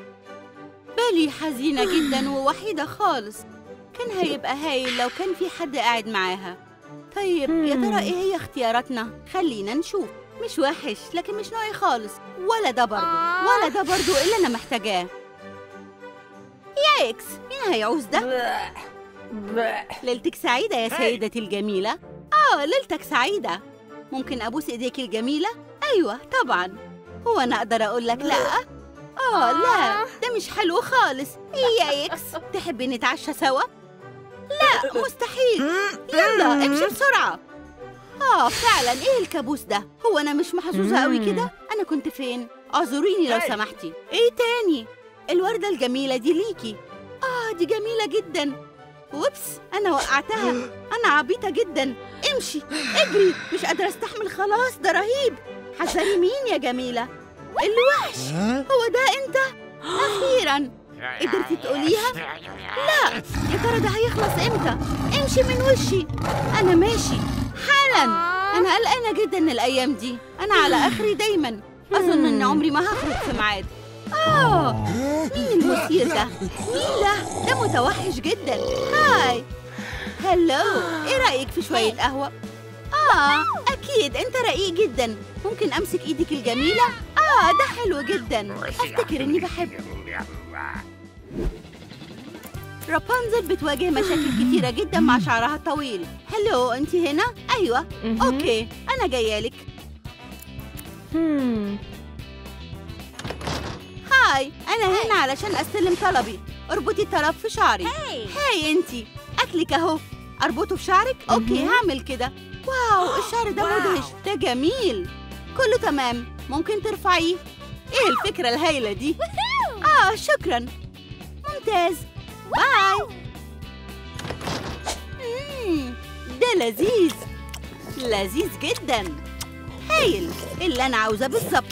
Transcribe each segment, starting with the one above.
بالي حزينة جدا ووحيدة خالص كان هيبقى هايل لو كان في حد قاعد معاها طيب يا ترى ايه هي اختياراتنا خلينا نشوف مش وحش لكن مش نوعي خالص ولا ده برضه ولا ده برضه اللي انا محتاجاه يا اكس مين هيعوز ده ليلتك سعيدة يا سيدتي الجميلة آه ليلتك سعيدة ممكن أبوس إيديك الجميلة؟ أيوة طبعا هو أنا أقدر أقول لك لأ؟ آه لا ده مش حلو خالص إيه يا إكس تحبي نتعشى سوا؟ لا مستحيل يلا امشي بسرعة آه فعلا إيه الكابوس ده؟ هو أنا مش محظوظة قوي كده؟ أنا كنت فين؟ اعذريني لو سمحتي إيه تاني؟ الوردة الجميلة دي ليكي آه دي جميلة جدا وبس أنا وقعتها أنا عبيطة جدا امشي اجري مش قادرة استحمل خلاص ده رهيب حذري مين يا جميلة الوحش هو ده أنت أخيرا قدرتي تقوليها لا يا ترى ده هيخلص امتى امشي من وشي أنا ماشي حالا أنا قلقانة جدا الأيام دي أنا على آخري دايما أظن إن عمري ما هخرج في ميعاد آه مين المثير ده؟ مين ده؟ ده متوحش جدا هاي هلو ايه رأيك في شوية قهوة؟ آه أكيد أنت رقيق جدا ممكن أمسك إيدك الجميلة؟ آه ده حلو جدا أفتكر إني بحبه رابنزل بتواجه مشاكل كتيرة جدا مع شعرها الطويل هلو أنت هنا؟ أيوة أوكي أنا جاية لك هاي أنا هنا علشان أستلم طلبي اربطي الطلب في شعري هاي أنتي أكلك أهو أربطه في شعرك؟ أوكي هعمل كده واو الشعر ده مدهش ده جميل كله تمام ممكن ترفعيه إيه الفكرة الهايلة دي؟ آه شكرا ممتاز باي مم، ده لذيذ لذيذ جدا هايل اللي أنا عاوزاه بالظبط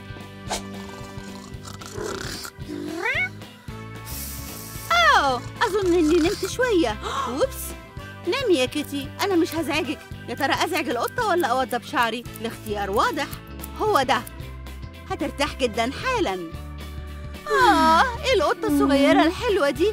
أوه أظن إني نمت شوية ووبس نامي يا كيتي أنا مش هزعجك يا ترى أزعج القطة ولا أوضب شعري الاختيار واضح هو ده هترتاح جدا حالا آه إيه القطة الصغيرة الحلوة دي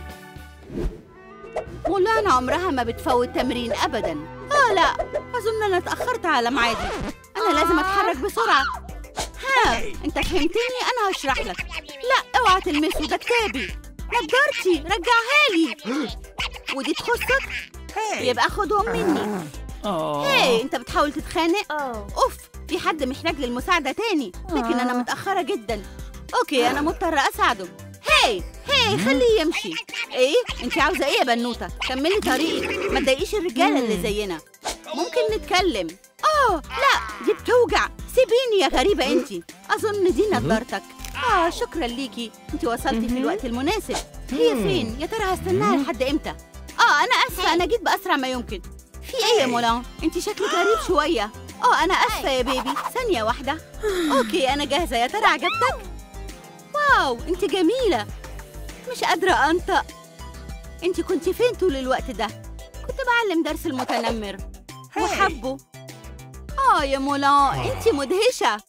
مولانا عمرها ما بتفوت تمرين أبدا آه لا أظن أنا اتأخرت على ميعادي أنا لازم أتحرك بسرعة ها أنت فهمتني أنا هشرح لك لا اوعى تلمسه ده كتابي نجارتي رجعها لي ودي تخصك يبقى خدهم مني هاي انت بتحاول تتخانق اوف في حد محتاج للمساعده تاني لكن انا متاخره جدا اوكي انا مضطره اساعده هاي هاي خليه يمشي ايه انت عاوزه ايه يا بنوته كملي طريقك ما تضايقيش الرجاله اللي زينا ممكن نتكلم اه لا دي بتوجع سيبيني يا غريبه انت اظن دي نضارتك اه شكرا ليكي انت وصلتي في الوقت المناسب هي فين يا ترى هستناها لحد امتى اه انا اسفه انا جيت باسرع ما يمكن في ايه يا مولان انت شكلك غريب شويه اه انا اسفه يا بيبي ثانيه واحده اوكي انا جاهزه يا ترى عجبتك واو انت جميله مش قادره انطق انت كنت فين طول الوقت ده كنت بعلم درس المتنمر وحبه اه يا مولان انت مدهشه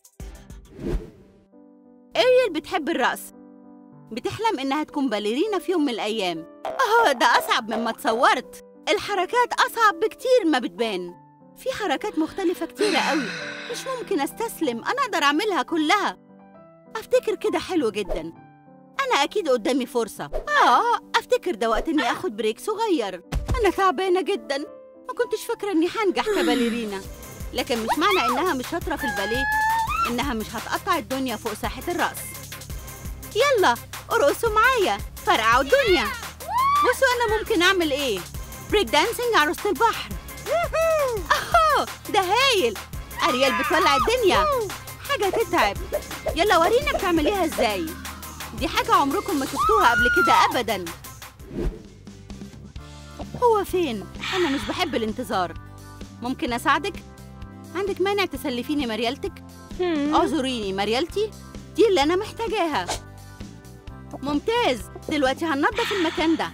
اريل بتحب الرقص بتحلم إنها تكون باليرينا في يوم من الأيام آه ده أصعب مما تصورت الحركات أصعب بكتير ما بتبان في حركات مختلفة كتيرة قوي مش ممكن أستسلم أنا أقدر أعملها كلها أفتكر كده حلو جدا أنا أكيد قدامي فرصة آه أفتكر ده وقت إني أخد بريك صغير أنا تعبانة جدا ما كنتش فاكرة إني هنجح كباليرينا لكن مش معنى إنها مش شاطرة في الباليه إنها مش هتقطع الدنيا فوق ساحة الرقص يلا ارقصوا معايا فرقعوا الدنيا بصوا انا ممكن اعمل ايه بريك دانسينج عروسة البحر اهو ده هايل اريال بتولع الدنيا حاجة تتعب يلا ورينا بتعمليها ازاي دي حاجة عمركم ما شفتوها قبل كده ابدا هو فين انا مش بحب الانتظار ممكن اساعدك عندك مانع تسلفيني مريالتك اعذريني مريالتي دي اللي انا محتاجاها ممتاز دلوقتي هننضف المكان ده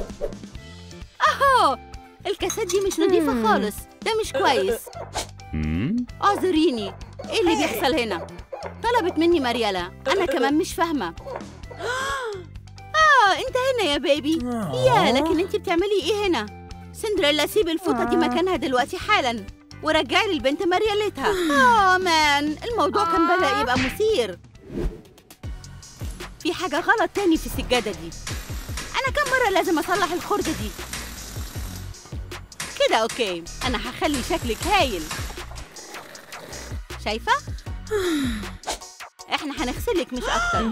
اهو الكاسات دي مش نظيفة خالص ده مش كويس اعذريني ايه اللي بيحصل هنا طلبت مني مريالة انا كمان مش فاهمة هنا يا بيبي يا لكن انت بتعملي ايه هنا سندريلا سيب الفوطه دي مكانها دلوقتي حالا ورجعي للبنت مريالتها اه مان الموضوع كان بدا يبقى مثير في حاجه غلط تاني في السجاده دي انا كم مره لازم اصلح الخرده دي كده اوكي انا هخلي شكلك هايل شايفه احنا هنغسلك مش اكتر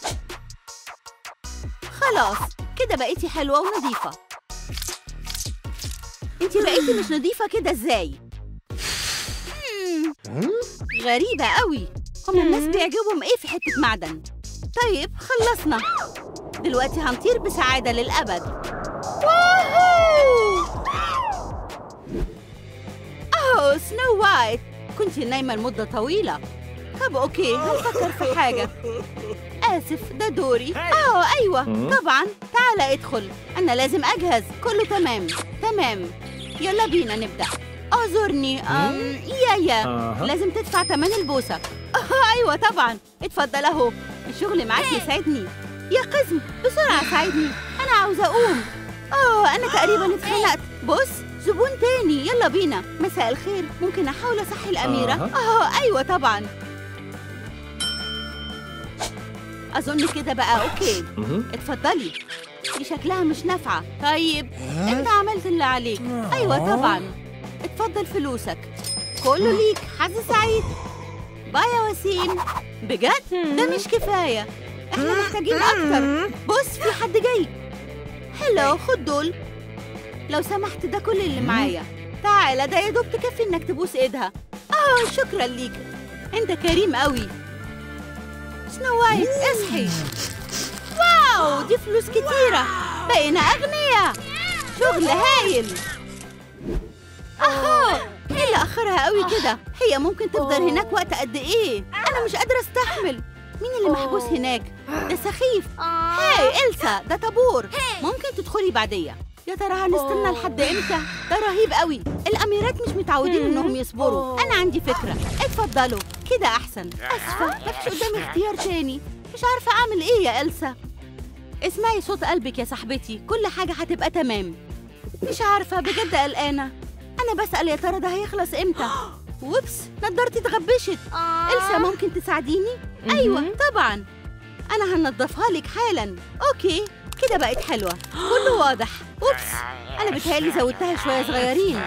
خلاص كده بقيتي حلوه ونظيفه انتي بقيتي مش نظيفه كده ازاي مم، غريبه قوي هما الناس بيعجبهم ايه في حته معدن طيب خلصنا دلوقتي هنطير بسعاده للابد واهو اوه سنو وايت كنت نايمه لمده طويله طب اوكي هنفكر في حاجه اسف ده دوري اه ايوه طبعا تعال ادخل انا لازم اجهز كله تمام تمام يلا بينا نبدا اعذرني أم يا يا أها. لازم تدفع تمن البوسه آه ايوه طبعا اتفضل اهو الشغل معاك يسعدني يا قزم بسرعه ساعدني انا عاوزه اقوم اه انا تقريبا اتخنقت بص زبون تاني يلا بينا مساء الخير ممكن احاول اصحي الاميره أها. اه ايوه طبعا اظن كده بقى اوكي مهم. اتفضلي دي شكلها مش نافعه طيب انت عملت اللي عليك ايوه طبعا اتفضل فلوسك كله ليك حظ سعيد باي يا وسيم بجد ده مش كفايه احنا محتاجين اكتر بص في حد جاي هلو خد دول لو سمحت ده كل اللي معايا تعالى ده يا دوب تكفي انك تبوس ايدها اه شكرا ليك انت كريم قوي سنو وايت اصحي واو دي فلوس كتيرة بقينا أغنياء شغل هايل أهو إيه اللي أخرها قوي كده هي ممكن تفضل هناك وقت قد إيه أنا مش قادرة أستحمل مين اللي محبوس هناك ده سخيف هاي إلسا ده طابور ممكن تدخلي بعدية يا ترى هنستنى لحد امتى ده رهيب قوي الاميرات مش متعودين انهم يصبروا انا عندي فكره اتفضلوا كده احسن اسفه مفيش قدامي اختيار تاني مش عارفه اعمل ايه يا إلسا اسمعي صوت قلبك يا صاحبتي كل حاجة هتبقى تمام مش عارفة بجد قلقانة أنا بسأل يا ترى ده هيخلص إمتى وبس نضارتي اتغبشت إلسا ممكن تساعديني؟ أيوة طبعا أنا هنضفها لك حالا أوكي كده بقت حلوة كله واضح أوبس أنا بتهيألي زودتها شوية صغيرين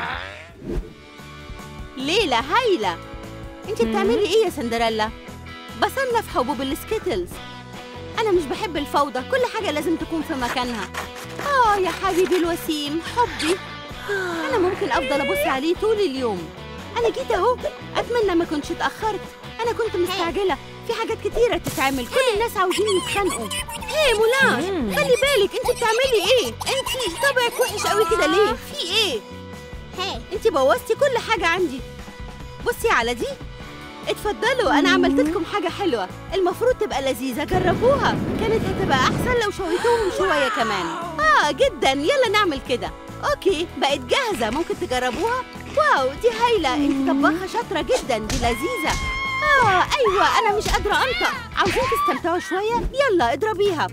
ليلى هايلة أنت بتعملي إيه يا سندريلا؟ بصنف حبوب السكيتلز أنا مش بحب الفوضى كل حاجة لازم تكون في مكانها آه يا حبيبي الوسيم حبي أنا ممكن أفضل أبص عليه طول اليوم أنا جيت أهو أتمنى ما كنتش اتأخرت أنا كنت مستعجلة في حاجات كتيرة تتعمل كل الناس عاوزين يتخانقوا هي مولان خلي بالك أنت بتعملي إيه أنت طبعك وحش قوي كده ليه في إيه هاي أنت بوظتي كل حاجة عندي بصي على دي اتفضلوا انا عملت لكم حاجه حلوه المفروض تبقى لذيذه جربوها كانت هتبقى احسن لو شويتوهم شويه كمان اه جدا يلا نعمل كده اوكي بقت جاهزه ممكن تجربوها واو دي هايله انت طباخه شاطره جدا دي لذيذه اه ايوه انا مش قادره انطق عاوزين تستمتعوا شويه يلا اضربيها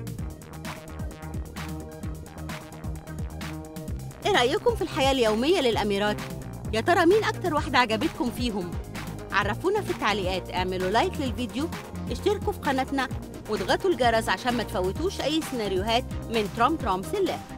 ايه رايكم في الحياه اليوميه للاميرات يا ترى مين اكتر واحده عجبتكم فيهم عرفونا في التعليقات اعملوا لايك للفيديو اشتركوا في قناتنا واضغطوا الجرس عشان ما تفوتوش اي سيناريوهات من ترام ترام سلة